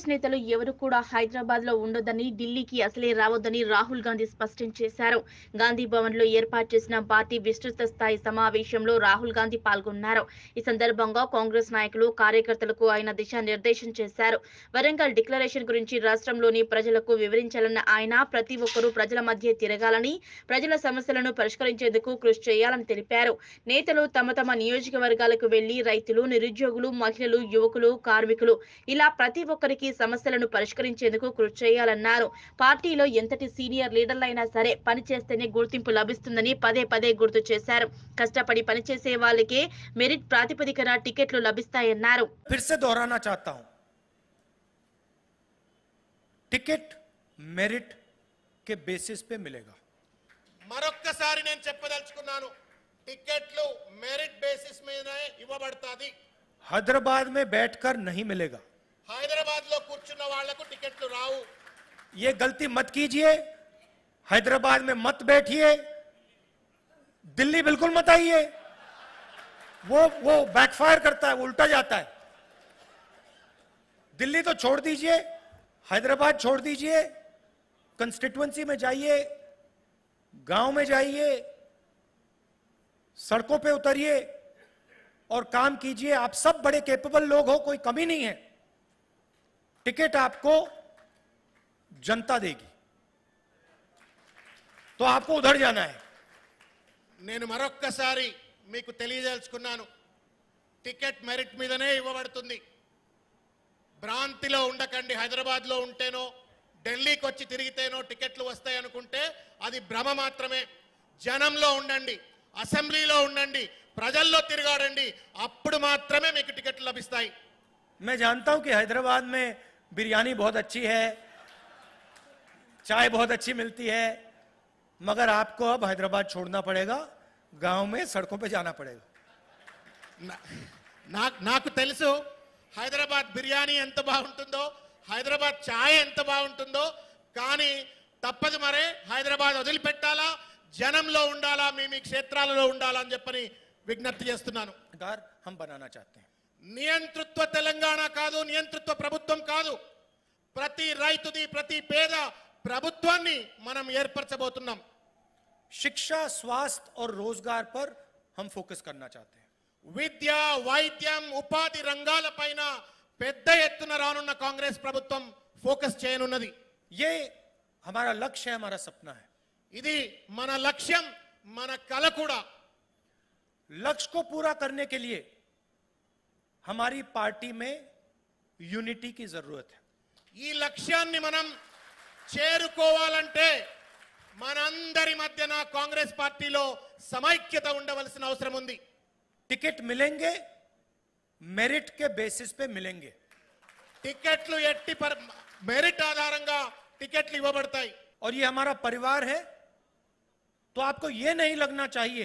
నేతలు ఎవరు కూడా హైదరాబాద్ లో ఉండొద్దని ఢిల్లీకి అసలే రావద్దని రాహుల్ గాంధీ స్పష్టం చేశారు గాంధీ భవన్ లో ఏర్పాటు చేసిన పార్టీ విస్తృత స్థాయి సమావేశంలో రాహుల్ గాంధీ పాల్గొన్నారు ఈ సందర్భంగా కాంగ్రెస్ నాయకులు కార్యకర్తలకు ఆయన దిశానిర్దేశం చేశారు వరంగల్ డిక్లరేషన్ గురించి రాష్ట్రంలోని ప్రజలకు వివరించాలన్న ఆయన ప్రతి ఒక్కరూ ప్రజల మధ్య తిరగాలని ప్రజల సమస్యలను పరిష్కరించేందుకు కృషి చేయాలని తెలిపారు నేతలు తమ తమ నియోజకవర్గాలకు వెళ్లి రైతులు నిరుద్యోగులు మహిళలు యువకులు కార్మికులు ఇలా ప్రతి ఒక్కరికి సమస్యలను పరిష్కరించేందుకు కృషి చేయాలన్నారు పార్టీలో ఎంతటి సీనియర్ లీడర్లైనా సరే పని చేస్తేనే గుర్తింపు లభిస్తుందని పదే పదే గుర్తు చేశారు కష్టపడి పనిచేసే వాళ్ళకే మెరిట్ ప్రాతిపదికన టికెట్లు లభిస్తాయన్నారు फिर से दोहराना चाहता हूं टिकट मेरिट के बेसिस पे मिलेगा మరొక్కసారి నేను చెప్పదలుచుకున్నాను టికెట్లు మెరిట్ బేసిస్ మీదనే ఇవ్వబడుతుంది हैदराबाद में बैठकर नहीं मिलेगा హైదరాబాద్ లో కూర్చున్న వాళ్లకు టికెట్లు రావు ये गलती मत कीजिए हैदराबाद में मत बैठिए दिल्ली बिल्कुल मत आइए वो वो बैकफायर करता है वो उल्टा जाता है दिल्ली तो छोड़ दीजिए हैदराबाद छोड़ दीजिए कंस्टिट्युएंसी में जाइए गांव में जाइए सड़कों पे उतरिए और काम कीजिए आप सब बड़े कैपेबल लोग हो कोई कमी नहीं है टिकट आपको जनता देगी तो आपको उधर जाना है నేను మరొక్కసారి మీకు తెలియదలుచుకున్నాను టికెట్ మెరిట్ మీదనే ఇవ్వబడుతుంది భ్రాంతిలో ఉండకండి హైదరాబాద్ లో ఉంటేనో ఢిల్లీకి వచ్చి తిరిగితేనో టికెట్లు వస్తాయి అనుకుంటే అది భ్రమ మాత్రమే జనంలో ఉండండి అసెంబ్లీలో ఉండండి ప్రజల్లో తిరగాడండి అప్పుడు మాత్రమే మీకు టికెట్లు లభిస్తాయి मैं जानता हूं कि हैदराबाद में बिरयानी बहुत अच्छी है चाय बहुत अच्छी मिलती है मगर आपको अब हैदराबाद छोड़ना पड़ेगा गांव में सड़कों पे जाना पड़ेगा నా- నా- నాకు తెలుసు హైదరాబాద్ బిర్యానీ ఎంత బాగుంటుందో హైదరాబాద్ ఛాయ్ ఎంత బాగుంటుందో కానీ తప్పదు మరే హైదరాబాద్ వదిలిపెట్టాలా జనంలో ఉండాలా మీ మీ క్షేత్రాలలో ఉండాలా అని చెప్పని విజ్ఞప్తి చేస్తున్నాను सरकार हम बनाना चाहते हैं నియంతృత్వ తెలంగాణ కాదు నియంతృత్వ ప్రభుత్వం కాదు ప్రతి రైతుది ప్రతి పేద ప్రభుత్వాన్ని మనం ఏర్పరచబోతున్నాం शिक्षा स्वास्थ्य और रोजगार पर हम फोकस करना चाहते हैं విద్య వైద్యం ఉపాధి రంగాలపైన పెద్ద ఎత్తున రానున్న కాంగ్రెస్ ప్రభుత్వం ఫోకస్ చేయనున్నది ये हमारा लक्ष्य है हमारा सपना है ఇది మన లక్ష్యం మన కల కూడా लक्ष्य को पूरा करने के लिए हमारी पार्टी में यूनिटी की जरूरत है ఈ లక్ష్యాన్ని మనం చేరుకోవాలంటే మనందరి మధ్యన కాంగ్రెస్ పార్టీలో సమైక్యత ఉండవలసిన అవసరం ఉంది टिकट मिलेंगे मेरिट के बेसिस पे मिलेंगे టికెట్లు ఎట్టి పర్ మెరిట్ ఆధారంగా టికెట్లు ఇవ్వబడతాయి और ये हमारा परिवार है तो आपको ये नहीं लगना चाहिए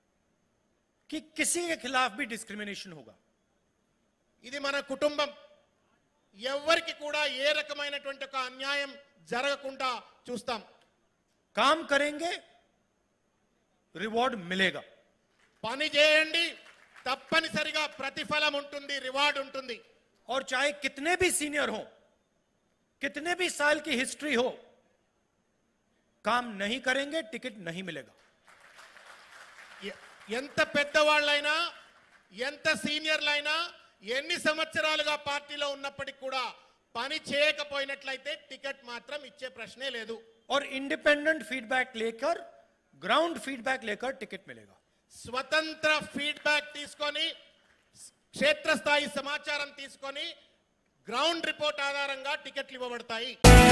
कि किसी के खिलाफ भी डिस्क्रिमिनेशन होगा ఇది మన కుటుంబం ఎవ్వరికి కూడా ఏ రకమైనటువంటి ఒక అన్యాయం జరగకుండా చూస్తాం काम करेंगे रिवॉर्ड मिलेगा పని చేయండి తప్పనిసరిగా ప్రతిఫలం ఉంటుంది రివార్డ్ ఉంటుంది और चाहे कितने भी सीनियर हो कितने भी साल की हिस्ट्री हो काम नहीं करेंगे टिकट नहीं मिलेगा ఎ- ఎంత పెద్దవాళ్ళైనా ఎంత సీనియర్లైనా ఎన్ని సంవత్సరాలుగా పార్టీలో ఉన్నప్పటికీ కూడా పని చేయకపోయినట్లయితే టికెట్ మాత్రం ఇచ్చే ప్రశ్నే లేదు और इंडिपेंडेंट फीडबैक लेकर ग्राउंड फीडबैक लेकर टिकट मिलेगा స్వతంత్ర ఫీడ్బ్యాక్ తీసుకొని క్షేత్రస్థాయి సమాచారం తీసుకొని గ్రౌండ్ రిపోర్ట్ ఆధారంగా టికెట్లు ఇవ్వబడతాయి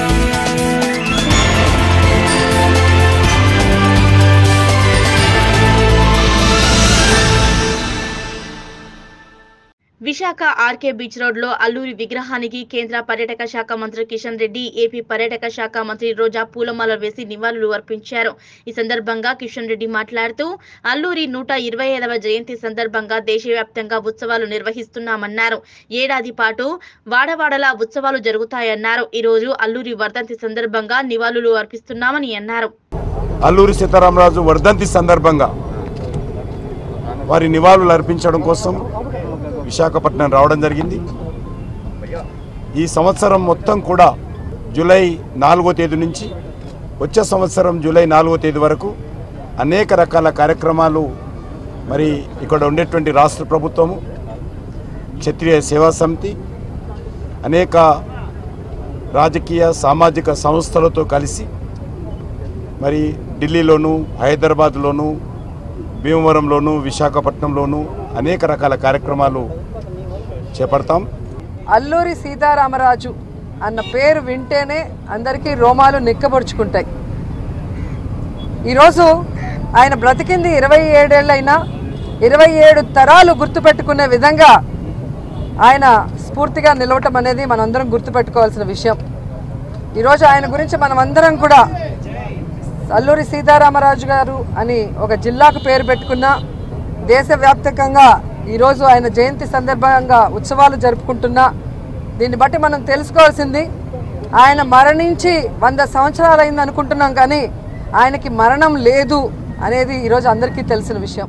విశాఖ ఆర్కే బీచ్ రోడ్ లో అల్లూరి విగ్రహానికి కేంద్ర పర్యాటక శాఖ మంత్రి కిషన్ రెడ్డి ఏపీ పర్యాటక శాఖ మంత్రి రోజా పూలమాల వేసి నివాళులు అర్పించారు ఈ సందర్భంగా కిషన్ రెడ్డి మాట్లాడుతూ అల్లూరి నూట ఇరవై ఐదవ జయంతి సందర్భంగా దేశవ్యాప్తంగా ఉత్సవాలు నిర్వహిస్తున్నామన్నారు ఏడాది పాటు వాడవాడలా ఉత్సవాలు జరుగుతాయన్నారు ఈ రోజు అల్లూరి వర్ధంతి సందర్భంగా నివాళులు అర్పిస్తున్నామని అన్నారు అల్లూరి సీతారామరాజు వర్ధంతి సందర్భంగా వారి నివాళులు అర్పించడం కోసం విశాఖపట్నం రావడం జరిగింది ఈ సంవత్సరం మొత్తం కూడా జూలై నాలుగో తేదీ నుంచి వచ్చే సంవత్సరం జూలై నాలుగో తేదీ వరకు అనేక రకాల కార్యక్రమాలు మరి ఇక్కడ ఉండేటువంటి రాష్ట్ర ప్రభుత్వము క్షత్రియ సేవా సమితి అనేక రాజకీయ సామాజిక సంస్థలతో కలిసి మరి ఢిల్లీలోను హైదరాబాద్లోను భీమవరంలోను విశాఖపట్నంలోను అనేక రకాల కార్యక్రమాలు చేపడతాం అల్లూరి సీతారామరాజు అన్న పేరు వింటేనే అందరికీ రోమాలు నిక్కబొడుచుకుంటాయి ఈరోజు ఆయన బ్రతికింది ఇరవై ఏడేళ్ళైనా ఇరవై ఏడు తరాలు గుర్తుపెట్టుకునే విధంగా ఆయన స్ఫూర్తిగా నిలవటం అనేది మనందరం గుర్తుపెట్టుకోవాల్సిన విషయం ఈరోజు ఆయన గురించి మనమందరం కూడా అల్లూరి సీతారామరాజు గారు అని ఒక జిల్లాకు పేరు పెట్టుకున్న దేశవ్యాప్తంగా ఈరోజు ఆయన జయంతి సందర్భంగా ఉత్సవాలు జరుపుకుంటున్నా దీన్ని బట్టి మనం తెలుసుకోవాల్సింది ఆయన మరణించి వంద సంవత్సరాలు అయింది అనుకుంటున్నాం కానీ ఆయనకి మరణం లేదు అనేది ఈరోజు అందరికీ తెలిసిన విషయం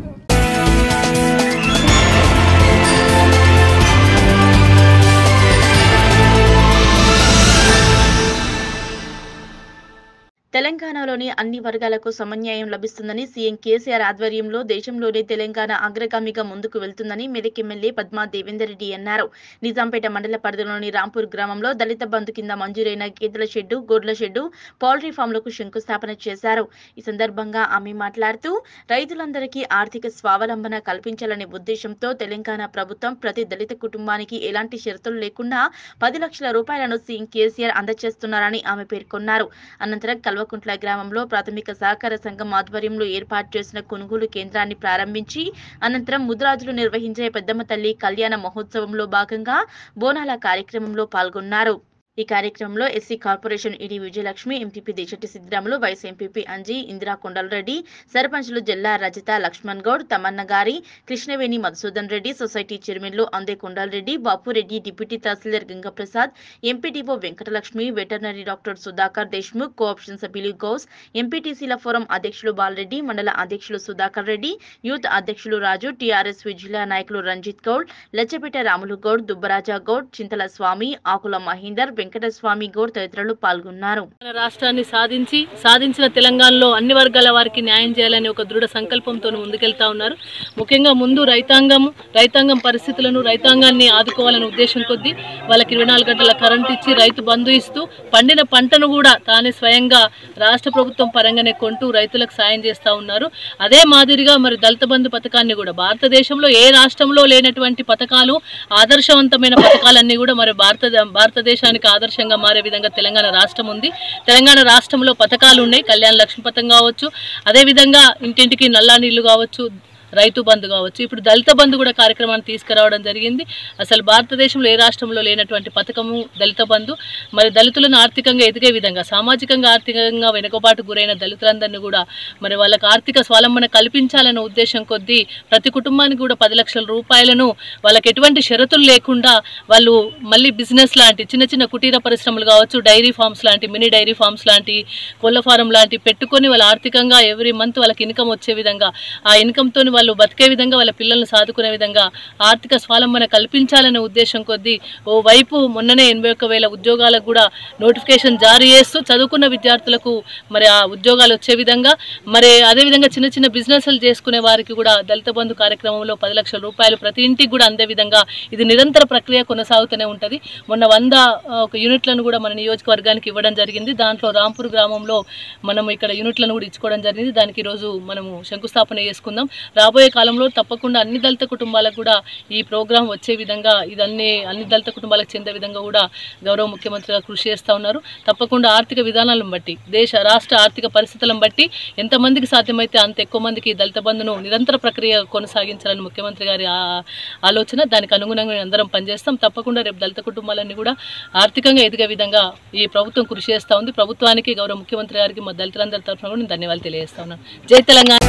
తెలంగాణలోని అన్ని వర్గాలకు సమన్యాయం లభిస్తుందని సీఎం కేసీఆర్ ఆధ్వర్యంలో దేశంలోనే తెలంగాణ అగ్రగామిగా ముందుకు వెళ్తుందని మెదక్ ఎమ్మెల్యే పద్మా దేవేందర్ రెడ్డి అన్నారు నిజాంపేట మండల పరిధిలోని రాంపూర్ గ్రామంలో దళిత బంధు కింద మంజూరైన గేదెల షెడ్డు గొడ్ల షెడ్డు పౌల్ట్రీ ఫామ్లకు శంకుస్థాపన చేశారు ఈ సందర్భంగా ఆమె మాట్లాడుతూ రైతులందరికీ ఆర్థిక స్వావలంబన కల్పించాలనే ఉద్దేశంతో తెలంగాణ ప్రభుత్వం ప్రతి దళిత కుటుంబానికి ఎలాంటి షరతులు లేకుండా పది లక్షల రూపాయలను సీఎం కేసీఆర్ అందజేస్తున్నారని ఆమె పేర్కొన్నారు అనంతరం కల్వకుంట్ల గ్రామంలో ప్రాథమిక సహకార సంఘం ఆధ్వర్యంలో ఏర్పాటు చేసిన కొనుగోలు కేంద్రాన్ని ప్రారంభించి అనంతరం ముద్రాజులు నిర్వహించే పెద్దమ్మ తల్లి కళ్యాణ మహోత్సవంలో భాగంగా బోనాల కార్యక్రమంలో పాల్గొన్నారు ఈ కార్యక్రమంలో SC corporation ED Vijayalakshmi MPP Desetti Siddiramulu vice MPP Anji Indira Kondalreddy సర్పంచ్లు జల్లా రజిత లక్ష్మణ్ గౌడ్ తమన్న గారి కృష్ణవేణి మధుసూదన్ రెడ్డి సొసైటీ చైర్మన్లు Ande Kondalreddy Bapureddy deputy tahsildar Gangaprasad MPTO Venkatalakshmi veterinary doctor Sudhakar Deshmukh cooption సభ్యులు గౌస్ ఎంపీటీసీల ఫోరం అధ్యక్షులు బాలరెడ్డి మండల అధ్యక్షులు సుధాకర్ రెడ్డి యూత్ అధ్యక్షులు రాజు టీఆర్ఎస్ జిల్లా నాయకులు రంజిత్ గౌడ్ లచ్చపేట రాములు గౌడ్ దుబ్బరాజా గౌడ్ చింతల స్వామి ఆకుల మహేందర్ వెంకటస్వామి గౌడ్ తదితరులు పాల్గొన్నారు మన రాష్ట్రాన్ని సాధించి సాధించిన తెలంగాణలో అన్ని వర్గాల వారికి న్యాయం చేయాలని ఒక దృఢ సంకల్పంతో ముందుకెళ్తా ఉన్నారు ముఖ్యంగా ముందు రైతాంగం రైతాంగం పరిస్థితులను రైతాంగాన్ని ఆదుకోవాలనే ఉద్దేశం కొద్దీ వాళ్ళకి ఇరవై నాలుగు గంటల కరెంట్ ఇచ్చి రైతు బంధు ఇస్తూ పండిన పంటను కూడా తానే స్వయంగా రాష్ట్ర ప్రభుత్వం పరంగానే కొంటూ రైతులకు సాయం చేస్తూ ఉన్నారు అదే మాదిరిగా మరి దళిత బంధు పథకాన్ని కూడా భారతదేశంలో ఏ రాష్ట్రంలో లేనటువంటి పథకాలు ఆదర్శవంతమైన పథకాలన్నీ కూడా మరి భారత భారతదేశానికి ఆదర్శంగా మారే విధంగా తెలంగాణ రాష్ట్రం ఉంది తెలంగాణ రాష్ట్రంలో పథకాలు ఉన్నాయి కళ్యాణ లక్ష్మి పథకం కావచ్చు అదేవిధంగా ఇంటింటికి నల్లా నీళ్లు కావచ్చు రైతు బంధు కావచ్చు ఇప్పుడు దళిత బంధు కూడా కార్యక్రమాన్ని తీసుకురావడం జరిగింది అసలు భారతదేశంలో ఏ రాష్ట్రంలో లేనటువంటి పథకము దళిత బంధు మరి దళితులను ఆర్థికంగా ఎదిగే విధంగా సామాజికంగా ఆర్థికంగా వెనుకబాటు గురైన దళితులందరినీ కూడా మరి వాళ్ళకి ఆర్థిక స్వాలంబన కల్పించాలనే ఉద్దేశం కొద్దీ ప్రతి కుటుంబానికి కూడా పది లక్షల రూపాయలను వాళ్ళకి ఎటువంటి షరతులు లేకుండా వాళ్ళు మళ్ళీ బిజినెస్ లాంటి చిన్న చిన్న కుటీర పరిశ్రమలు కావచ్చు డైరీ ఫార్మ్స్ లాంటి మినీ డైరీ ఫార్మ్స్ లాంటి కోళ్ళ ఫారం లాంటి పెట్టుకొని వాళ్ళ ఆర్థికంగా ఎవ్రీ మంత్ వాళ్ళకి ఇన్కమ్ వచ్చే విధంగా ఆ ఇన్కమ్తో వాళ్ళు బతికే విధంగా వాళ్ళ పిల్లల్ని సాదుకునే విధంగా ఆర్థిక స్వాలంబన కల్పించాలనే ఉద్దేశం కొద్దీ ఓ వైపు మొన్ననే ఎనభై ఒక్క వేల ఉద్యోగాలకు కూడా నోటిఫికేషన్ జారీ చేస్తూ చదువుకున్న విద్యార్థులకు మరి ఆ ఉద్యోగాలు వచ్చే విధంగా మరి అదేవిధంగా చిన్న చిన్న బిజినెస్లు చేసుకునే వారికి కూడా దళిత బంధు కార్యక్రమంలో పది లక్షల రూపాయలు ప్రతి ఇంటికి కూడా అందే విధంగా ఇది నిరంతర ప్రక్రియ కొనసాగుతూనే ఉంటుంది మొన్న వంద ఆ, ఒక యూనిట్లను కూడా మన నియోజకవర్గానికి ఇవ్వడం జరిగింది దాంట్లో రాంపూర్ గ్రామంలో మనం ఇక్కడ యూనిట్లను కూడా ఇచ్చుకోవడం జరిగింది దానికి ఈరోజు మనము శంకుస్థాపన చేసుకుందాం రాబోయే కాలంలో తప్పకుండా అన్ని దళిత కుటుంబాలకు కూడా ఈ ప్రోగ్రాం వచ్చే విధంగా ఇది అన్ని అన్ని దళిత కుటుంబాలకు చెందే విధంగా కూడా గౌరవ ముఖ్యమంత్రి గారు కృషి చేస్తూ ఉన్నారు తప్పకుండా ఆర్థిక విధానాలను బట్టి దేశ రాష్ట్ర ఆర్థిక పరిస్థితులను బట్టి ఎంతమందికి సాధ్యమైతే అంత ఎక్కువ మందికి ఈ దళిత బంధును నిరంతర ప్రక్రియ కొనసాగించాలని ముఖ్యమంత్రి గారి ఆ- ఆలోచన దానికి అనుగుణంగా మేము అందరం పనిచేస్తాం తప్పకుండా రేపు దళిత కుటుంబాలన్నీ కూడా ఆర్థికంగా ఎదిగే విధంగా ఈ ప్రభుత్వం కృషి చేస్తూ ఉంది ప్రభుత్వానికి గౌరవ ముఖ్యమంత్రి గారికి మా దళితులందరి తరఫున కూడా నేను ధన్యవాదాలు తెలియజేస్తా ఉన్నాను జై తెలంగాణ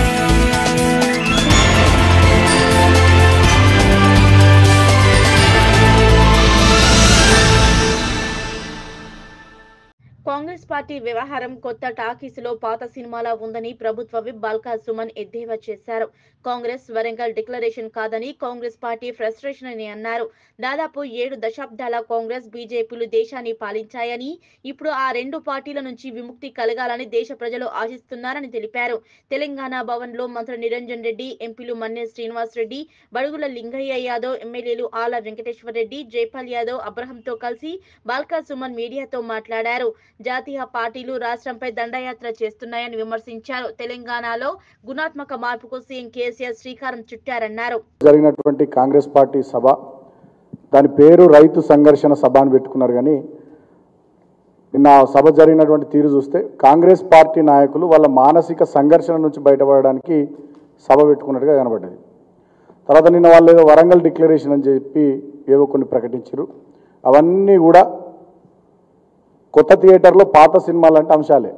కాంగ్రెస్ కాంగ్రెస్ పార్టీ వ్యవహారం కొత్త టాకీసులో పాత సినిమాలా ఉందని ప్రభుత్వ విప్ బాల్కా సుమన్ ఎద్దేవా చేశారు కాంగ్రెస్ వరంగల్ డిక్లరేషన్ కాదని కాంగ్రెస్ పార్టీ ఫ్రస్ట్రేషన్ అని అన్నారు దాదాపు ఏడు దశాబ్దాల కాంగ్రెస్ బీజేపీలు దేశాన్ని పాలించాయని ఇప్పుడు ఆ రెండు పార్టీల నుంచి విముక్తి కలగాలని దేశ ప్రజలు ఆశిస్తున్నారని తెలిపారు తెలంగాణ భవన్ లో మంత్రి నిరంజన్ రెడ్డి ఎంపీలు మన్నే శ్రీనివాస్ రెడ్డి బడుగుల లింగయ్య యాదవ్ ఎమ్మెల్యేలు ఆల వెంకటేశ్వర రెడ్డి జైపాల్ యాదవ్ అబ్రహంతో కలిసి బాల్కా సుమన్ మీడియాతో మాట్లాడారు జాతీయ పార్టీలు రాష్ట్రంపై దండయాత్ర చేస్తున్నాయని విమర్శించారు తెలంగాణలో గుణాత్మక మార్పుకు సీఎం కేసీఆర్ శ్రీకారం చుట్టారన్నారు జరిగినటువంటి కాంగ్రెస్ పార్టీ సభ దాని పేరు రైతు సంఘర్షణ సభ అని పెట్టుకున్నారు కానీ నిన్న ఆ సభ జరిగినటువంటి తీరు చూస్తే కాంగ్రెస్ పార్టీ నాయకులు వాళ్ళ మానసిక సంఘర్షణ నుంచి బయటపడడానికి సభ పెట్టుకున్నట్టుగా కనబడ్డది తర్వాత నిన్న వాళ్ళు ఏదో వరంగల్ డిక్లరేషన్ అని చెప్పి ఏవో కొన్ని ప్రకటించారు అవన్నీ కూడా కొత్త థియేటర్లో పాత సినిమాలు అంటే అంశాలే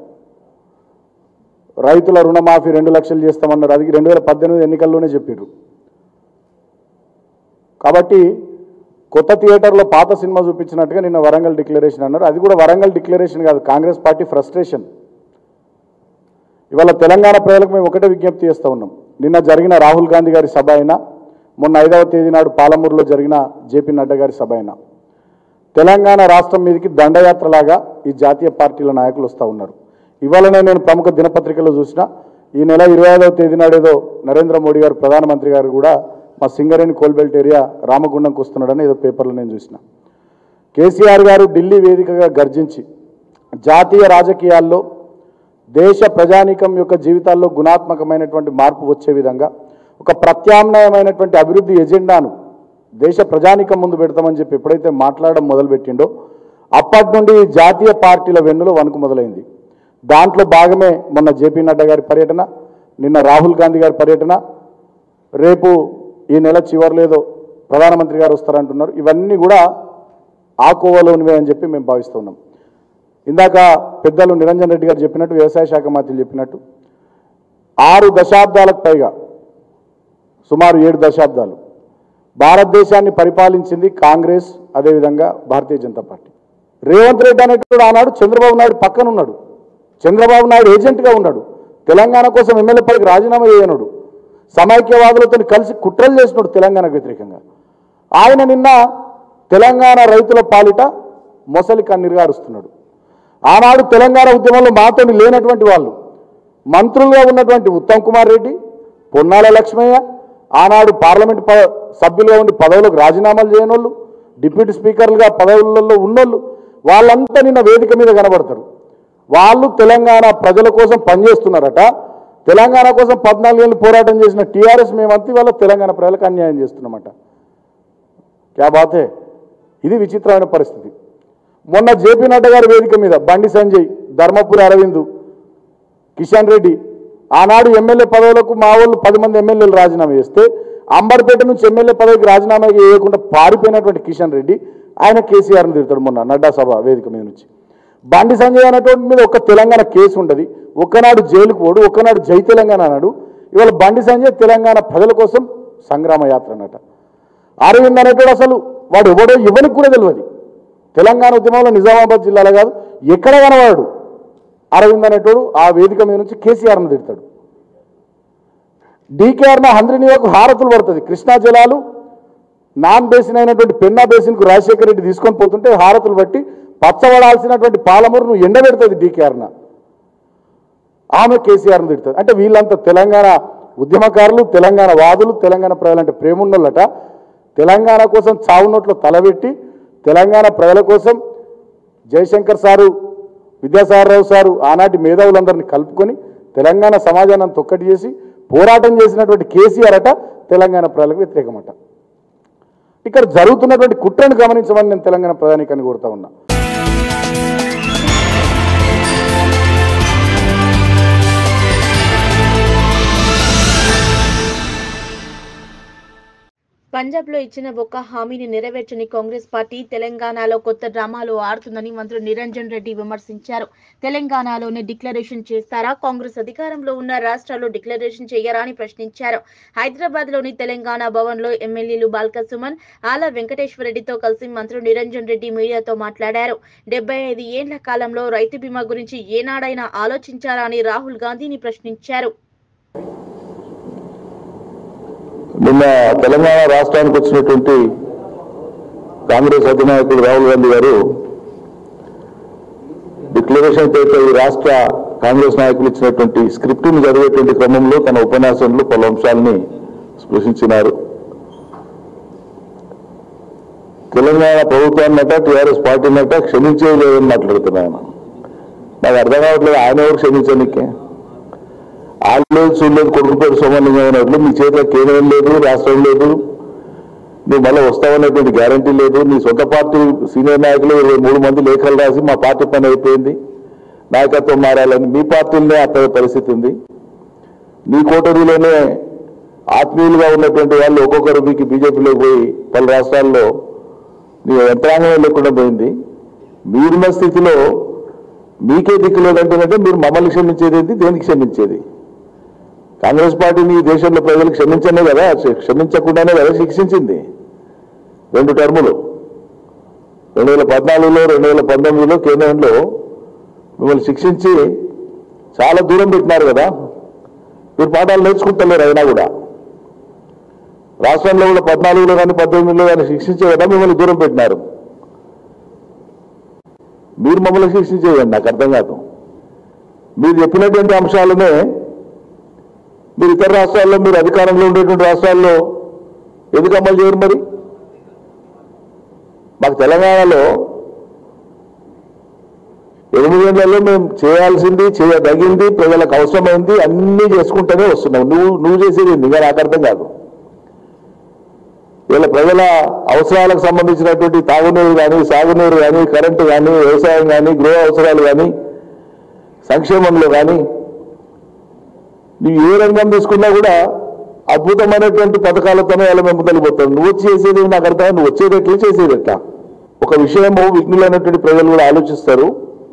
రైతుల రుణమాఫీ రెండు లక్షలు చేస్తామన్నారు అది రెండు వేల పద్దెనిమిది ఎన్నికల్లోనే చెప్పారు కాబట్టి కొత్త థియేటర్లో పాత సినిమా చూపించినట్టుగా నిన్న వరంగల్ డిక్లరేషన్ అన్నారు అది కూడా వరంగల్ డిక్లరేషన్ కాదు కాంగ్రెస్ పార్టీ ఫ్రస్ట్రేషన్ ఇవాళ తెలంగాణ ప్రజలకు మేము ఒకటే విజ్ఞప్తి చేస్తూ ఉన్నాం నిన్న జరిగిన రాహుల్ గాంధీ గారి సభ అయినా మొన్న ఐదవ తేదీ నాడు పాలమూరులో జరిగిన జేపీ నడ్డా గారి సభ అయినా తెలంగాణ రాష్ట్రం మీదకి దండయాత్రలాగా ఈ జాతీయ పార్టీల నాయకులు వస్తూ ఉన్నారు ఇవాళనే నేను ప్రముఖ దినపత్రికలో చూసిన ఈ నెల ఇరవై ఐదవ తేదీ నాడేదో నరేంద్ర మోడీ గారు ప్రధానమంత్రి గారు కూడా మా సింగరేణి కోల్బెల్ట్ ఏరియా రామగుండంకి వస్తున్నాడని ఏదో పేపర్లో నేను చూసిన కేసీఆర్ గారు ఢిల్లీ వేదికగా గర్జించి జాతీయ రాజకీయాల్లో దేశ ప్రజానీకం యొక్క జీవితాల్లో గుణాత్మకమైనటువంటి మార్పు వచ్చే విధంగా ఒక ప్రత్యామ్నాయమైనటువంటి అభివృద్ధి ఎజెండాను దేశ ప్రజానీకం ముందు పెడతామని చెప్పి ఎప్పుడైతే మాట్లాడడం మొదలుపెట్టిండో అప్పటి నుండి ఈ జాతీయ పార్టీల వెన్నులో వణుకు మొదలైంది దాంట్లో భాగమే మొన్న జేపీ నడ్డా గారి పర్యటన నిన్న రాహుల్ గాంధీ గారి పర్యటన రేపు ఈ నెల చివరిలో ఏదో ప్రధానమంత్రి గారు వస్తారంటున్నారు ఇవన్నీ కూడా ఆ కోవలోనివే అని చెప్పి మేము భావిస్తున్నాం ఇందాక పెద్దలు నిరంజన్ రెడ్డి గారు చెప్పినట్టు వ్యవసాయ శాఖ మంత్రులు చెప్పినట్టు ఆరు దశాబ్దాలకు పైగా సుమారు ఏడు దశాబ్దాలు భారతదేశాన్ని పరిపాలించింది కాంగ్రెస్ అదేవిధంగా భారతీయ జనతా పార్టీ రేవంత్ రెడ్డి అనేటువంటి ఆనాడు చంద్రబాబు నాయుడు పక్కన ఉన్నాడు చంద్రబాబు నాయుడు ఏజెంట్గా ఉన్నాడు తెలంగాణ కోసం ఎమ్మెల్యే పదవికి రాజీనామా చేయనుడు సమైక్యవాదులతో కలిసి కుట్రలు చేసినాడు తెలంగాణకు వ్యతిరేకంగా ఆయన నిన్న తెలంగాణ రైతుల పాలిట మొసలి కన్నీరుగా అరుస్తున్నాడు ఆనాడు తెలంగాణ ఉద్యమంలో మాతోని లేనటువంటి వాళ్ళు మంత్రులుగా ఉన్నటువంటి ఉత్తమ్ కుమార్ రెడ్డి పొన్నాల లక్ష్మయ్య ఆనాడు పార్లమెంట్ ప సభ్యులుగా ఉండి పదవులకు రాజీనామాలు చేయనోళ్ళు డిప్యూటీ స్పీకర్లుగా పదవులలో ఉన్నోళ్ళు వాళ్ళంతా నిన్న వేదిక మీద కనబడతారు వాళ్ళు తెలంగాణ ప్రజల కోసం పనిచేస్తున్నారట తెలంగాణ కోసం పద్నాలుగేళ్ళు పోరాటం చేసిన టీఆర్ఎస్ మేమంతా వాళ్ళ తెలంగాణ ప్రజలకు అన్యాయం చేస్తున్నామట క్యా బాతే ఇది విచిత్రమైన పరిస్థితి మొన్న జేపీ నడ్డా గారి వేదిక మీద బండి సంజయ్ ధర్మపురి అరవింద్ కిషన్ రెడ్డి ఆనాడు ఎమ్మెల్యే పదవులకు మా వాళ్ళు పది మంది ఎమ్మెల్యేలు రాజీనామా చేస్తే అంబర్పేట నుంచి ఎమ్మెల్యే పదవికి రాజీనామా చేయకుండా పారిపోయినటువంటి కిషన్ రెడ్డి ఆయన కేసీఆర్ని తిడతాడు మొన్న నడ్డా సభ వేదిక మీద నుంచి బండి సంజయ్ అనేటువంటి మీద ఒక తెలంగాణ కేసు ఉండదు ఒక్కనాడు జైలుకు పోడు ఒక్కనాడు జై తెలంగాణ అన్నాడు ఇవాళ బండి సంజయ్ తెలంగాణ ప్రజల కోసం సంగ్రామ యాత్ర అన్నట అరవింద్ అనేటోడు అసలు వాడు ఎవడో ఇవ్వనికి కూడా తెలియదు తెలంగాణ ఉద్యమంలో నిజామాబాద్ జిల్లాలో కాదు ఎక్కడ కనవాడు అరవింద్ అనేటోడు ఆ వేదిక మీద నుంచి కేసీఆర్ను తిడతాడు డీకేఆర్న హంద్రినీయకు హారతులు పడుతుంది కృష్ణా జలాలు నాన్ బేసిన్ అయినటువంటి పెన్నా బేసిన్కు రాజశేఖర రెడ్డి తీసుకొని పోతుంటే హారతులు బట్టి పచ్చబడాల్సినటువంటి పాలమూరును ఎండబెడుతుంది డీకేఆర్న ఆమె కేసీఆర్ను తిడుతుంది అంటే వీళ్ళంతా తెలంగాణ ఉద్యమకారులు తెలంగాణ వాదులు తెలంగాణ ప్రజలంటే ప్రేమున్నోళ్ళట తెలంగాణ కోసం చావునోట్లో తలబెట్టి తెలంగాణ ప్రజల కోసం జయశంకర్ సారు విద్యాసాగరరావు సారు ఆనాటి మేధావులందరినీ కలుపుకొని తెలంగాణ సమాజాన్ని అంతా ఒక్కటి చేసి పోరాటం చేసినటువంటి కేసీఆర్ అట తెలంగాణ ప్రజలకు వ్యతిరేకమట ఇక్కడ జరుగుతున్నటువంటి కుట్రను గమనించమని నేను తెలంగాణ ప్రధానికాన్ని కోరుతా ఉన్నా పంజాబ్ లో ఇచ్చిన ఒక్క హామీని నెరవేర్చని కాంగ్రెస్ పార్టీ తెలంగాణలో కొత్త డ్రామాలు ఆడుతుందని మంత్రి నిరంజన్ రెడ్డి విమర్శించారు తెలంగాణలోనే డిక్లరేషన్ చేస్తారా కాంగ్రెస్ అధికారంలో ఉన్న రాష్ట్రాల్లో డిక్లరేషన్ చేయరా అని ప్రశ్నించారు హైదరాబాద్ లోని తెలంగాణ భవన్ లో ఎమ్మెల్యేలు బాల్క సుమన్ ఆల వెంకటేశ్వర రెడ్డితో కలిసి మంత్రి నిరంజన్ రెడ్డి మీడియాతో మాట్లాడారు డెబ్బై ఐదు ఏండ్ల కాలంలో రైతు బీమా గురించి ఏనాడైనా ఆలోచించారా అని రాహుల్ గాంధీని ప్రశ్నించారు నిన్న తెలంగాణ రాష్ట్రానికి వచ్చినటువంటి కాంగ్రెస్ అధినాయకుడు రాహుల్ గాంధీ గారు డిక్లరేషన్ పేరుతో ఈ రాష్ట్ర కాంగ్రెస్ నాయకులు ఇచ్చినటువంటి స్క్రిప్ట్ని చదివేటువంటి క్రమంలో తన ఉపన్యాసంలో పలు అంశాలని స్పృశించినారు తెలంగాణ ప్రభుత్వాన్నట టీఆర్ఎస్ పార్టీనట క్షమించేది లేదని మాట్లాడుతున్నాను నాకు అర్థం కావట్లేదు ఆయన ఎవరు క్షమించనికే ఆడలేదు చూడలేదు కొడుకు పేరు సోమలింగం అన్నట్లు మీ చేతిలో కేంద్రం లేదు రాష్ట్రం లేదు నువ్వు మళ్ళీ వస్తావనేటువంటి గ్యారంటీ లేదు నీ సొంత పార్టీ సీనియర్ నాయకులు ఇరవై మూడు మంది లేఖలు రాసి మా పార్టీ పని అయిపోయింది నాయకత్వం మారాలని మీ పార్టీలోనే అప్పయ్యే పరిస్థితి ఉంది నీ కోటరీలోనే ఆత్మీయులుగా ఉన్నటువంటి వాళ్ళు ఒక్కొక్కరు మీకు బీజేపీలోకి పోయి పలు రాష్ట్రాల్లో నీ యంత్రాంగమే లేకుండా పోయింది మీరున్న స్థితిలో మీకే దిక్కు లేదంటేనంటే మీరు మమ్మల్ని క్షమించేది ఏంటి దేనికి క్షమించేది కాంగ్రెస్ పార్టీని ఈ దేశంలో ప్రజలు క్షమించనే కదా క్షమించకుండానే కదా శిక్షించింది రెండు టర్ములు రెండు వేల పద్నాలుగులో రెండు వేల పంతొమ్మిదిలో కేంద్రంలో మిమ్మల్ని శిక్షించి చాలా దూరం పెట్టినారు కదా మీరు పాఠాలు నేర్చుకుంటలేరు అయినా కూడా రాష్ట్రంలో కూడా పద్నాలుగులో కానీ పద్దెనిమిదిలో కానీ శిక్షించే కదా మిమ్మల్ని దూరం పెట్టినారు మీరు మమ్మల్ని శిక్షించేయండి నాకు అర్థం కాదు మీరు చెప్పినటువంటి అంశాలనే మీరు ఇతర రాష్ట్రాల్లో మీరు అధికారంలో ఉండేటువంటి రాష్ట్రాల్లో ఎందుకు అమలు చేయరు మరి మాకు తెలంగాణలో ఎనిమిదేళ్లలో మేము చేయాల్సింది చేయదగింది ప్రజలకు అవసరమైంది అన్నీ చేసుకుంటూనే వస్తున్నాం నువ్వు నువ్వు చేసేది ఏంది? ఇంకా నాకు అర్థం కాదు వీళ్ళ ప్రజల అవసరాలకు సంబంధించినటువంటి తాగునీరు కానీ సాగునీరు కానీ కరెంటు కానీ వ్యవసాయం కానీ గృహ అవసరాలు కానీ సంక్షేమంలో కానీ నువ్వు ఏ రంగం తీసుకున్నా కూడా అద్భుతమైనటువంటి పథకాలతోనే వాళ్ళ మేము ముందలిపోతాం నువ్వు వచ్చి చేసేది నాకు అర్థం నువ్వు వచ్చేది ఎట్లా చేసేది ఎట్లా ఒక విషయము విఘ్నులైనటువంటి ప్రజలు కూడా ఆలోచిస్తారు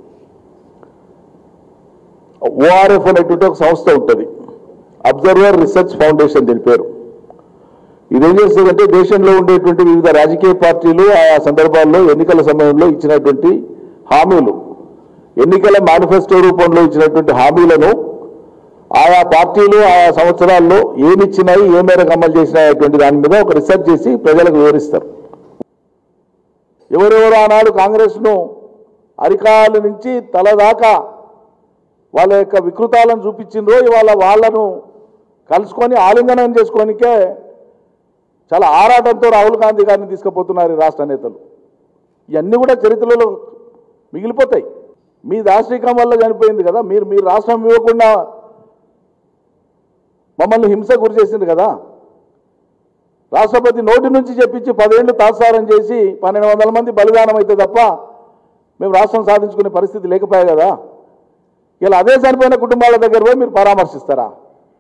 ఓఆర్ఎఫ్ అనేటువంటి ఒక సంస్థ ఉంటుంది అబ్జర్వర్ రీసెర్చ్ ఫౌండేషన్ దీని పేరు ఇదేం చేస్తుందంటే దేశంలో ఉండేటువంటి వివిధ రాజకీయ పార్టీలు ఆయా సందర్భాల్లో ఎన్నికల సమయంలో ఇచ్చినటువంటి హామీలు ఎన్నికల మేనిఫెస్టో రూపంలో ఇచ్చినటువంటి హామీలను ఆయా పార్టీలు ఆయా సంవత్సరాల్లో ఏమి ఇచ్చినాయి ఏ మేరకు అమలు చేసినాయి అటువంటి దాని మీద ఒక రీసెర్చ్ చేసి ప్రజలకు వివరిస్తారు ఎవరెవరు ఆనాడు కాంగ్రెస్ను అరికాలు నుంచి తల దాకా వాళ్ళ యొక్క వికృతాలను చూపించిండ్రో ఇవాళ వాళ్ళను కలుసుకొని ఆలింగనం చేసుకోనికే చాలా ఆరాటంతో రాహుల్ గాంధీ గారిని తీసుకుపోతున్నారు ఈ రాష్ట్ర నేతలు ఇవన్నీ కూడా చరిత్రలో మిగిలిపోతాయి మీ దాష్టికం వల్ల చనిపోయింది కదా మీరు మీరు రాష్ట్రం ఇవ్వకుండా మమ్మల్ని హింస గురి చేసింది కదా రాష్ట్రపతి నోటి నుంచి చెప్పించి పదేళ్లు తాత్సారం చేసి పన్నెండు వందల మంది బలిదానం అయితే తప్ప మేము రాష్ట్రం సాధించుకునే పరిస్థితి లేకపోయా కదా ఇలా అదే చనిపోయిన కుటుంబాల దగ్గర పోయి మీరు పరామర్శిస్తారా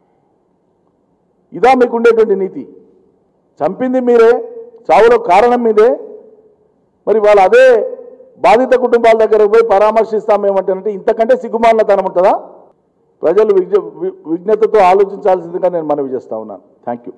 ఇదా మీకు ఉండేటువంటి నీతి చంపింది మీరే చావులో కారణం మీదే మరి వాళ్ళు అదే బాధిత కుటుంబాల దగ్గర పోయి పరామర్శిస్తామేమంటారంటే ఇంతకంటే సిగ్గుమాలినతనం ఉంటుందా ప్రజలు విజ్ఞ వి- విజ్ఞతతో ఆలోచించాల్సిందిగా నేను మనవి చేస్తా ఉన్నాను థ్యాంక్ యూ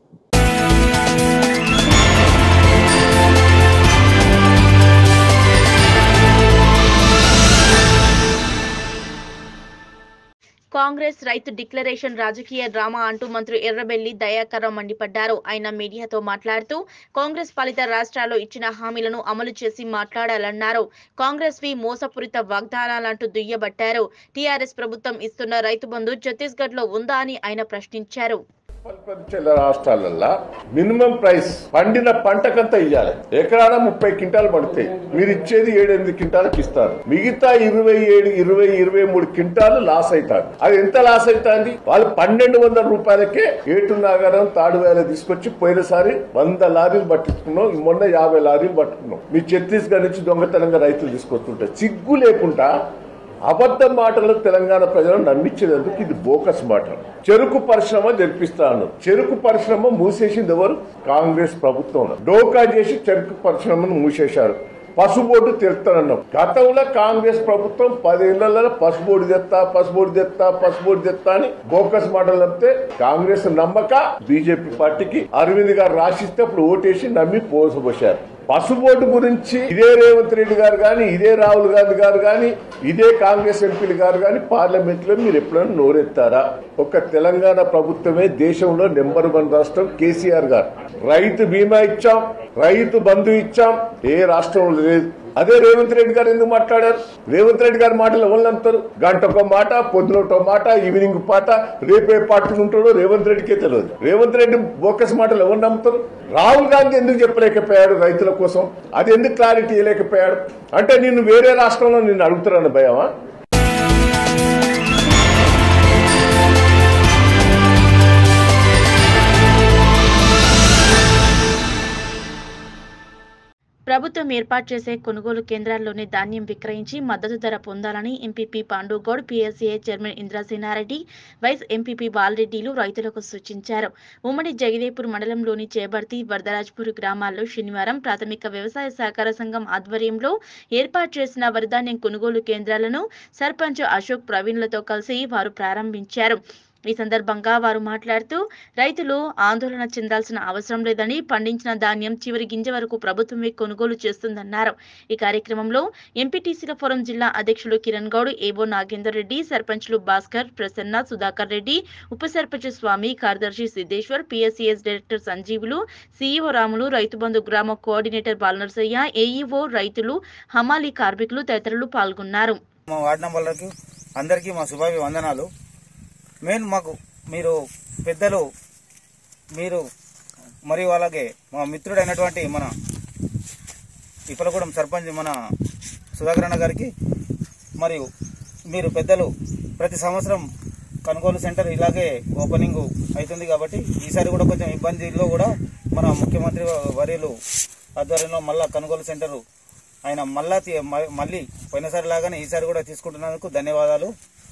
కాంగ్రెస్ రైతు డిక్లరేషన్ రాజకీయ డ్రామా అంటూ మంత్రి ఎర్రబెల్లి దయాకర్రావు మండిపడ్డారు ఆయన మీడియాతో మాట్లాడుతూ కాంగ్రెస్ పాలిత రాష్ట్రాల్లో ఇచ్చిన హామీలను అమలు చేసి మాట్లాడాలన్నారు కాంగ్రెస్ వి మోసపూరిత వాగ్దానాలంటూ దుయ్యబట్టారు టీఆర్ఎస్ ప్రభుత్వం ఇస్తున్న రైతు బంధు ఛత్తీస్గఢ్ లో ఉందా అని ఆయన ప్రశ్నించారు ప్రపంచ రాష్ట్రాలల్లో మినిమం ప్రైస్ పండిన పంటకంతా ఇవ్వాలి ఎకరాన ముప్పై క్వింటాలు పడతాయి మీరు ఇచ్చేది ఏడెనిమిది క్వింటాలకు ఇస్తారు మిగతా ఇరవై ఏడు ఇరవై ఇరవై మూడు క్వింటాలు లాస్ అవుతారు అది ఎంత లాస్ అవుతుంది వాళ్ళు పన్నెండు వందల రూపాయలకే ఏటు నగరం తాడువేల తీసుకొచ్చి పోయినసారి వంద లారీలు పట్టించుకున్నాం ఈ మొన్న యాభై లారీలు పట్టుకున్నాం మీ ఛత్తీస్గఢ్ నుంచి దొంగతనంగా రైతులు తీసుకొస్తుంటారు సిగ్గు లేకుండా అబద్ధ మాటలు తెలంగాణ ప్రజలను నమ్మించేందుకు ఇది బోకస్ మాటలు చెరుకు పరిశ్రమ జరిపిస్తాను చెరుకు పరిశ్రమ మూసేసింది ఎవరు కాంగ్రెస్ ప్రభుత్వం డోకా చేసి చెరుకు పరిశ్రమను మూసేశారు పసుబోర్డు తెస్తానన్నాం గతంలో కాంగ్రెస్ ప్రభుత్వం పదేళ్లలో పసుబోర్డు తెస్తా పసుబోర్డు తెస్తా పసుబోర్డు తెస్తా అని బోకస్ మాటలు తప్పితే కాంగ్రెస్ నమ్మక బీజేపీ పార్టీకి అరవింద్ గారు రాసిస్తే అప్పుడు ఓటేసి నమ్మి పోసబోశారు పసుబోర్డు గురించి ఇదే రేవంత్ రెడ్డి గారు కానీ ఇదే రాహుల్ గాంధీ గారు కానీ ఇదే కాంగ్రెస్ ఎంపీలు గారు కానీ పార్లమెంట్ లో మీరు ఎప్పుడైనా నోరెత్తారా ఒక తెలంగాణ ప్రభుత్వమే దేశంలో నెంబర్ వన్ రాష్ట్రం కేసీఆర్ గారు రైతు బీమా ఇచ్చాం రైతు బంధు ఇచ్చాం ఏ రాష్ట్రంలో లేదు అదే రేవంత్ రెడ్డి గారు ఎందుకు మాట్లాడారు రేవంత్ రెడ్డి గారి మాటలు ఎవరు నమ్ముతారు గంట ఒక మాట పొద్దున ఒక మాట ఈవినింగ్ పాట రేపే పాటలు ఉంటాడో రేవంత్ రెడ్డికే తెలియదు రేవంత్ రెడ్డి బోకస్ మాటలు ఎవరు నమ్ముతారు రాహుల్ గాంధీ ఎందుకు చెప్పలేకపోయాడు రైతుల కోసం అది ఎందుకు క్లారిటీ ఇవ్వలేకపోయాడు అంటే నిన్ను వేరే రాష్ట్రంలో నిన్ను అడుగుతారన్న భయమా ప్రభుత్వం ఏర్పాటు చేసే కొనుగోలు కేంద్రాల్లోనే ధాన్యం విక్రయించి మద్దతు ధర పొందాలని MPP Pandugoud PSCI chairman Indrasenareddy vice MPP బాలరెడ్డిలు రైతులకు సూచించారు ఉమ్మడి జగదేపూర్ మండలంలోని చేబర్తి వరదరాజ్పూర్ గ్రామాల్లో శనివారం ప్రాథమిక వ్యవసాయ సహకార సంఘం ఆధ్వర్యంలో ఏర్పాటు చేసిన వరిధాన్యం కొనుగోలు కేంద్రాలను సర్పంచ్ అశోక్ ప్రవీణ్లతో కలిసి వారు ప్రారంభించారు ఈ సందర్భంగా వారు మాట్లాడుతూ రైతులు ఆందోళన చెందాల్సిన అవసరం లేదని పండించిన ధాన్యం చివరి గింజ వరకు ప్రభుత్వమే కొనుగోలు చేస్తుందన్నారు ఈ కార్యక్రమంలో ఎంపీటీసీల ఫోరం జిల్లా అధ్యక్షులు కిరణ్ గౌడ్ ఏబో నాగేందర్ రెడ్డి సర్పంచ్లు భాస్కర్ ప్రసన్న సుధాకర్ రెడ్డి ఉప సర్పంచ్ స్వామి కార్యదర్శి Siddeshwar PSCS director Sanjeevulu CEO Ramulu Rythu Bandhu గ్రామ కోఆర్డినేటర్ బాలనర్సయ్య ఏఈఓ రైతులు హమాలీ కార్మికులు తదితరులు పాల్గొన్నారు మా వార్డు నంబర్లకి అందరికీ మా శుభాభి వందనాలు మెయిన్ మాకు మీరు పెద్దలు మీరు మరియు అలాగే మా మిత్రుడైనటువంటి మన ఇప్పలగూడెం సర్పంచ్ మన సుధాకర్ అన్న గారికి మరియు మీరు పెద్దలు ప్రతి సంవత్సరం కొనుగోలు సెంటర్ ఇలాగే ఓపెనింగ్ అవుతుంది కాబట్టి ఈసారి కూడా కొంచెం ఇబ్బందిలో కూడా మన ముఖ్యమంత్రి వర్యులు ఆధ్వర్యంలో మళ్ళా కొనుగోలు సెంటర్ ఆయన మళ్ళా తీ- మ- మళ్ళీ పోయినసారి లాగానే ఈసారి కూడా తీసుకుంటున్నందుకు ధన్యవాదాలు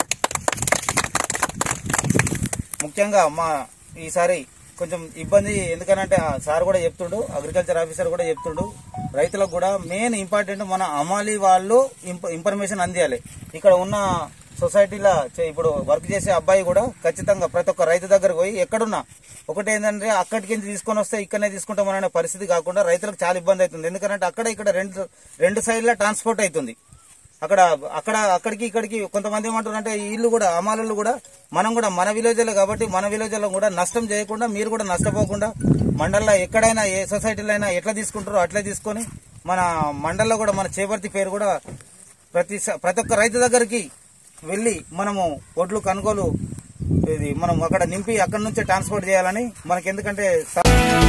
ముఖ్యంగా మా ఈసారి కొంచెం ఇబ్బంది ఎందుకనంటే ఆ సార్ కూడా చెప్తుండు అగ్రికల్చర్ ఆఫీసర్ కూడా చెప్తుండు రైతులకు కూడా మెయిన్ ఇంపార్టెంట్ మన అమాలి వాళ్ళు ఇంప- ఇన్ఫర్మేషన్ అందియాలి ఇక్కడ ఉన్న సొసైటీలో చే- ఇప్పుడు వర్క్ చేసే అబ్బాయి కూడా ఖచ్చితంగా ప్రతి ఒక్క రైతు దగ్గరకు పోయి ఎక్కడున్నా ఒకటి ఏంటంటే అక్కడికి తీసుకొని వస్తే ఇక్కడనే తీసుకుంటామనే పరిస్థితి కాకుండా రైతులకు చాలా ఇబ్బంది అవుతుంది ఎందుకంటే అక్కడ ఇక్కడ రెండు రెండు సైడ్ల ట్రాన్స్పోర్ట్ అవుతుంది అక్కడ అక్కడ అక్కడికి ఇక్కడికి కొంతమంది ఏమంటారు అంటే ఇల్లు కూడా అమాలు కూడా మనం కూడా మన విలేజ్లో కాబట్టి మన విలేజ్లో కూడా నష్టం చేయకుండా మీరు కూడా నష్టపోకుండా మండల్లో ఎక్కడైనా ఏ సొసైటీలో అయినా ఎట్లా తీసుకుంటారో అట్లే తీసుకొని మన మండల్లో కూడా మన చేపర్తి పేరు కూడా ప్రతి స- ప్రతి ఒక్క రైతు దగ్గరికి వెళ్ళి మనము ఒడ్లు కొనుగోలు ఇది మనం అక్కడ నింపి అక్కడ నుంచే ట్రాన్స్పోర్ట్ చేయాలని మనకి ఎందుకంటే స-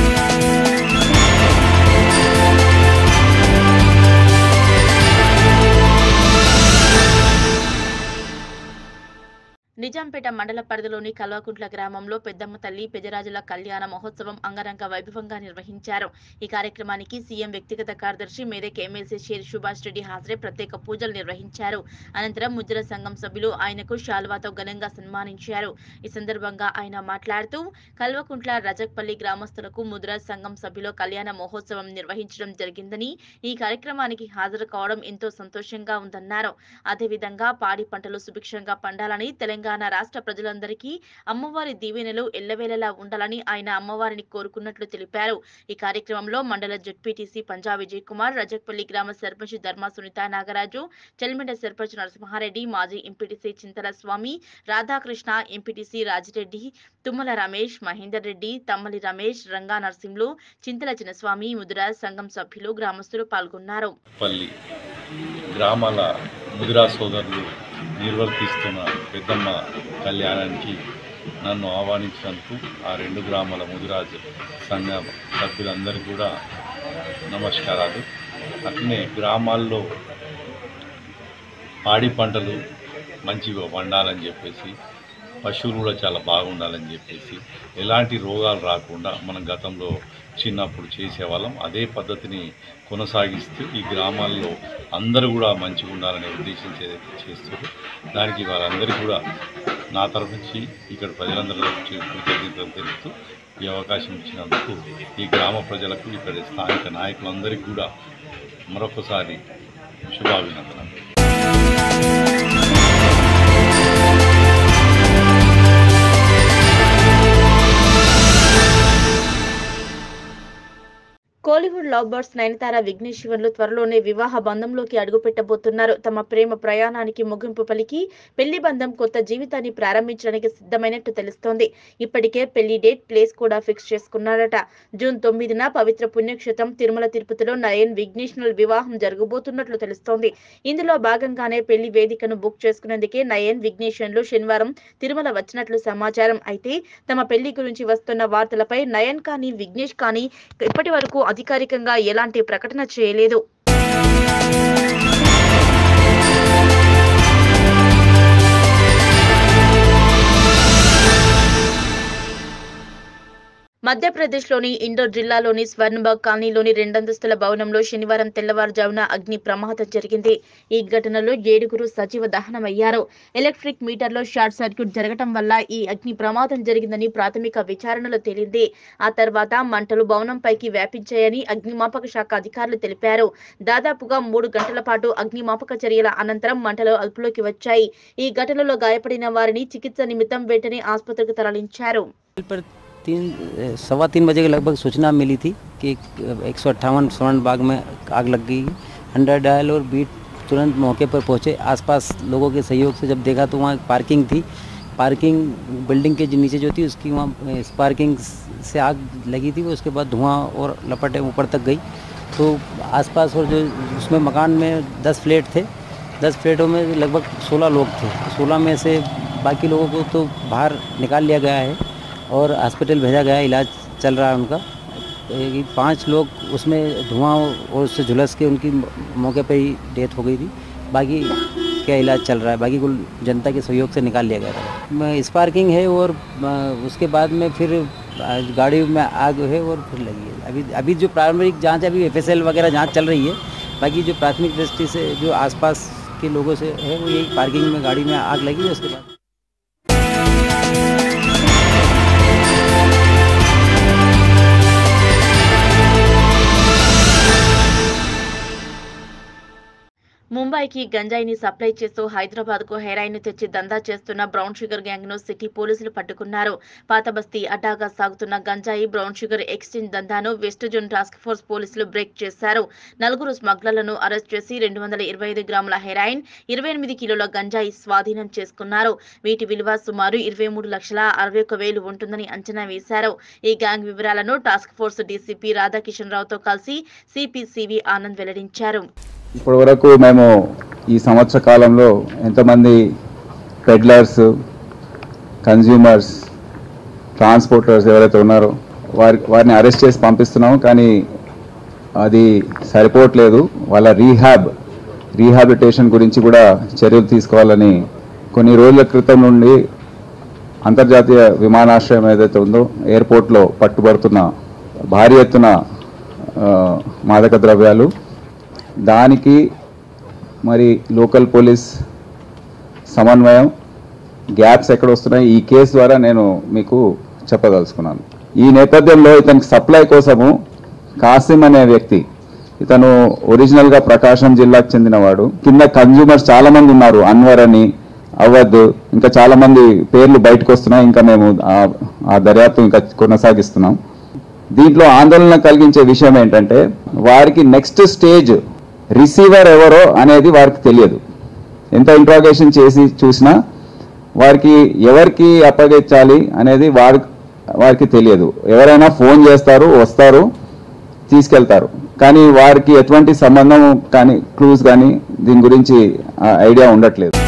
నిజాంపేట మండల పరిధిలోని కల్వకుంట్ల గ్రామంలో పెద్దమ్మ తల్లి పెజరాజుల కళ్యాణ మహోత్సవం అంగరంగ వైభవంగా నిర్వహించారు ఈ కార్యక్రమానికి సీఎం వ్యక్తిగత కార్యదర్శి మేదక్ ఎమ్మెల్సీ షేర్ సుభాష్ రెడ్డి హాజరై ప్రత్యేక పూజలు నిర్వహించారు అనంతరం ముద్ర సంఘం సభ్యులు ఆయనకు శాల్వాతో ఘనంగా సన్మానించారు ఈ సందర్భంగా ఆయన మాట్లాడుతూ కల్వకుంట్ల రజక్పల్లి గ్రామస్తులకు ముద్ర సంఘం సభ్యులు కళ్యాణ మహోత్సవం నిర్వహించడం జరిగిందని ఈ కార్యక్రమానికి హాజరు కావడం ఎంతో సంతోషంగా ఉందన్నారు అదేవిధంగా పాడి పంటలు సుభిక్షంగా పండాలని తెలంగాణ రాష్ట్ర ప్రజలందరికీ అమ్మవారి దీవెనలు ఎల్లవేళలా ఉండాలని ఆయన అమ్మవారిని కోరుకున్నట్లు తెలిపారు ఈ కార్యక్రమంలో మండల జడ్పీటీసీ పంజా విజయ్ కుమార్ రజక్పల్లి గ్రామ సర్పంచ్ ధర్మ సునీత నాగరాజు చెల్మిడ సర్పంచ్ నరసింహారెడ్డి మాజీ ఎంపీటీసీ చింతల స్వామి రాధాకృష్ణ ఎంపీటీసీ రాజిరెడ్డి తుమ్మల రమేష్ మహేందర్ రెడ్డి తమ్మలి రమేష్ రంగా నరసింహులు చింతల చిన్నస్వామి ముదిరాజ్ సంఘం సభ్యులు గ్రామస్తులు పాల్గొన్నారు పల్లి గ్రామాల ముదిరా సోదరులు నిర్వర్తిస్తున్న పెద్దమ్మ కళ్యాణానికి నన్ను ఆహ్వానించినందుకు ఆ రెండు గ్రామాల ముదిరాజ్ సంఘ సభ్యులందరికీ కూడా నమస్కారాలు అట్లనే గ్రామాల్లో పాడి పంటలు మంచిగా వండాలని చెప్పేసి పశువులు కూడా చాలా బాగుండాలని చెప్పేసి ఎలాంటి రోగాలు రాకుండా మనం గతంలో చిన్నప్పుడు చేసేవాళ్ళం అదే పద్ధతిని కొనసాగిస్తూ ఈ గ్రామాల్లో అందరూ కూడా మంచిగా ఉండాలనే ఉద్దేశం చే- చేస్తారు దానికి వారందరికీ కూడా నా తరఫు నుంచి ఇక్కడ ప్రజలందరి తరఫు నుంచి కృతజ్ఞతలు తెలుపుతూ ఈ అవకాశం ఇచ్చినందుకు ఈ గ్రామ ప్రజలకు ఇక్కడ స్థానిక నాయకులందరికీ కూడా మరొకసారి శుభాభినందనలు Kollywood love birds Nayanthara Vignesh శివన్లు త్వరలోనే వివాహ బంధంలోకి అడుగుపెట్టబోతున్నారు తమ ప్రేమ ప్రయాణానికి ముగింపు పలికి పెళ్లి బంధం కొత్త జీవితాన్ని ప్రారంభించడానికి సిద్ధమైనట్టు తెలుస్తోంది ఇప్పటికే పెళ్లి డేట్ ప్లేస్ కూడా ఫిక్స్ చేసుకున్నారట జూన్ తొమ్మిదిన పవిత్ర పుణ్యక్షేత్రం తిరుమల తిరుపతిలో నయన్ విఘ్నేష్నుల వివాహం జరగబోతున్నట్లు తెలుస్తోంది ఇందులో భాగంగానే పెళ్లి వేదికను బుక్ చేసుకునేందుకే నయన్ విఘ్నేషన్లు శనివారం తిరుమల వచ్చినట్లు సమాచారం అయితే తమ పెళ్లి గురించి వస్తున్న వార్తలపై నయన్ కానీ విఘ్నేష్ కానీ ఇప్పటి వరకు అధికారికంగా ఎలాంటి ప్రకటన చేయలేదు మధ్యప్రదేశ్లోని ఇండోర్ జిల్లాలోని స్వర్ణబాగ్ కాలనీలోని రెండంతస్తుల భవనంలో శనివారం తెల్లవారుజామున అగ్ని ప్రమాదం జరిగింది ఈ ఘటనలో ఏడుగురు సజీవ దహనమయ్యారు ఎలక్ట్రిక్ మీటర్లో షార్ట్ సర్క్యూట్ జరగటం వల్ల ఈ అగ్ని ప్రమాదం జరిగిందని ప్రాథమిక విచారణలో తేలింది ఆ తర్వాత మంటలు భవనంపైకి వ్యాపించాయని అగ్నిమాపక శాఖ అధికారులు తెలిపారు దాదాపుగా మూడు గంటల పాటు అగ్నిమాపక చర్యల అనంతరం మంటలు అదుపులోకి వచ్చాయి ఈ ఘటనలో గాయపడిన వారిని చికిత్స నిమిత్తం వెంటనే ఆసుపత్రికి తరలించారు पर तीन सवा तीन बजे के लगभग सूचना मिली थी कि एक सौ अट्ठावन स्वर्ण बाग में आग लग गई अंडर डायल और बीट तुरंत मौके पर पहुंचे आसपास लोगों के सहयोग से जब देखा तो वहाँ एक पार्किंग थी पार्किंग बिल्डिंग के जो नीचे जो थी उसकी वहाँ इस पार्किंग से आग लगी थी उसके बाद धुआं और लपटें ऊपर तक गई तो आसपास और जो उसमें मकान में दस फ्लैट थे दस फ्लैटों में लगभग सोलह लोग थे सोलह में से बाकी लोगों को तो बाहर निकाल लिया गया है और हॉस्पिटल भेजा गया है इलाज चल रहा है उनका ये पांच लोग उसमें धुआं और उससे झुलस के उनकी मौके पे ही डेथ हो गई थी बाकी क्या इलाज चल रहा है बाकी कुल जनता के सहयोग से निकाल लिया गया था मैं स्पार्किंग है और अ, उसके बाद में फिर अ, गाड़ी में आग है और फिर लगी है अभी अभी जो प्रारंभिक जांच है, अभी एफ वगैरह जांच चल रही है बाकी जो प्राथमिक दृष्टि से जो आसपास के लोगों से है वो यही पार्किंग में गाड़ी में आग लगी है उसके बाद ముంబైకి గంజాయిని సప్లై చేస్తూ హైదరాబాద్ కు హెరాయిన్ తెచ్చి దందా చేస్తున్న బ్రౌన్ షుగర్ గ్యాంగ్ ను సిటీ పోలీసులు పట్టుకున్నారు పాతబస్తీ అడ్డాగా సాగుతున్న గంజాయి బ్రౌన్ షుగర్ ఎక్స్చేంజ్ దందాను వెస్ట్ జోన్ టాస్క్ ఫోర్స్ పోలీసులు బ్రేక్ చేశారు నలుగురు స్మగ్లర్లను అరెస్ట్ చేసి రెండు వందల ఇరవై ఐదు గ్రాముల హెరాయిన్ ఇరవై ఎనిమిది కిలోల గంజాయి స్వాధీనం చేసుకున్నారు వీటి విలువ సుమారు ఇరవై మూడు లక్షల అరవై ఒక వేలు ఉంటుందని అంచనా వేశారు ఈ గ్యాంగ్ వివరాలను టాస్క్ ఫోర్స్ డీసీపీ రాధాకిషన్ రావుతో కలిసి సిపిసివి ఆనంద్ వెల్లడించారు ఇప్పటి వరకు మేము ఈ సంవత్సర కాలంలో ఎంతమంది పెడ్లర్స్ కన్జ్యూమర్స్ ట్రాన్స్పోర్టర్స్ ఎవరైతే ఉన్నారో వారి వారిని అరెస్ట్ చేసి పంపిస్తున్నాము కానీ అది సరిపోవట్లేదు వాళ్ళ రీహాబ్ రీహాబిటేషన్ గురించి కూడా చర్యలు తీసుకోవాలని కొన్ని రోజుల క్రితం నుండి అంతర్జాతీయ విమానాశ్రయం ఏదైతే ఉందో ఎయిర్పోర్ట్లో పట్టుబడుతున్న భారీ ఎత్తున ఆ, మాదక ద్రవ్యాలు దానికి మరి లోకల్ పోలీస్ సమన్వయం గ్యాప్స్ ఎక్కడ వస్తున్నాయి ఈ కేసు ద్వారా నేను మీకు చెప్పదలుచుకున్నాను ఈ నేపథ్యంలో ఇతనికి సప్లై కోసము కాసిం అనే వ్యక్తి ఇతను ఒరిజినల్గా ప్రకాశం జిల్లాకు చెందినవాడు కింద కన్జ్యూమర్స్ చాలా మంది ఉన్నారు అన్వర్ అని అవద్ ఇంకా చాలా మంది పేర్లు బయటకు వస్తున్నాయి ఇంకా మేము ఆ- ఆ దర్యాప్తు ఇంకా కొనసాగిస్తున్నాం దీంట్లో ఆందోళన కలిగించే విషయం ఏంటంటే వారికి నెక్స్ట్ స్టేజ్ రిసీవర్ ఎవరో అనేది వారికి తెలియదు ఎంత ఇంట్రాగేషన్ చేసి చూసినా వారికి ఎవరికి అప్పగించాలి అనేది వారి వారికి తెలియదు ఎవరైనా ఫోన్ చేస్తారు వస్తారు తీసుకెళ్తారు కానీ వారికి ఎటువంటి సంబంధం కానీ క్లూస్ కానీ దీని గురించి ఐడియా ఉండట్లేదు